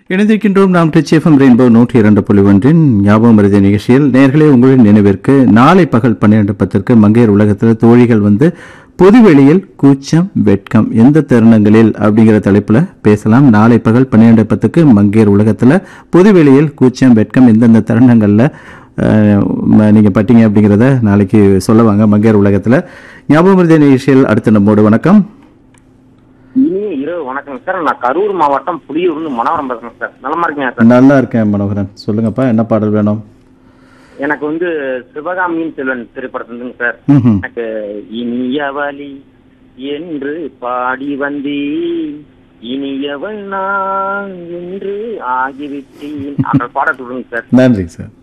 இணைந்திருக்கின்றோம் நாம் டிச்சிஎஃப்எம் ரெயின்போ நூற்றி இரண்டு புள்ளி ஒன்றின் ஞாபகம் மருதி நிகழ்ச்சியில் நேர்களே உங்களின் நினைவிற்கு நாளை பகல் பன்னிரண்டு பத்திற்கு மங்கையர் உலகத்தில் தோழிகள் வந்து பொதுவெளியில் கூச்சம் வெட்கம் எந்த தருணங்களில் அப்படிங்கிற தலைப்புல பேசலாம் நாளை பகல் பன்னிரண்டு பத்துக்கு மங்கையர் உலகத்துல பொதுவெளியில் கூச்சம் வெட்கம் எந்தெந்த தருணங்கள்ல அஹ், ம- நீங்க பட்டீங்க அப்படிங்கிறத நாளைக்கு சொல்லுவாங்க மங்கையர் உலகத்துல ஞாபகம் மருதி நிகழ்ச்சியில் அடுத்த நம்மோடு வணக்கம் இனிய இரவு வணக்கம் சார் நான் கரூர் மாவட்டம் புலியூர்னு மனோரம் பேசுறேன் சார் நலமா இருக்கீங்க சார் நல்லா இருக்கேன் மனோகரன் சொல்லுங்கப்பா என்ன பாடல் வேணும் எனக்கு வந்து சிவகாமியின் செல்வன் திரைப்படத்துங்க சார் ம்ஹும். எனக்கு இனியவழி என்று பாடி வந்தேன் இனியவள் நான் என்று ஆகிவிட்டேன் அந்த பாடல் சொல்லுங்க சார் நன்றி சார்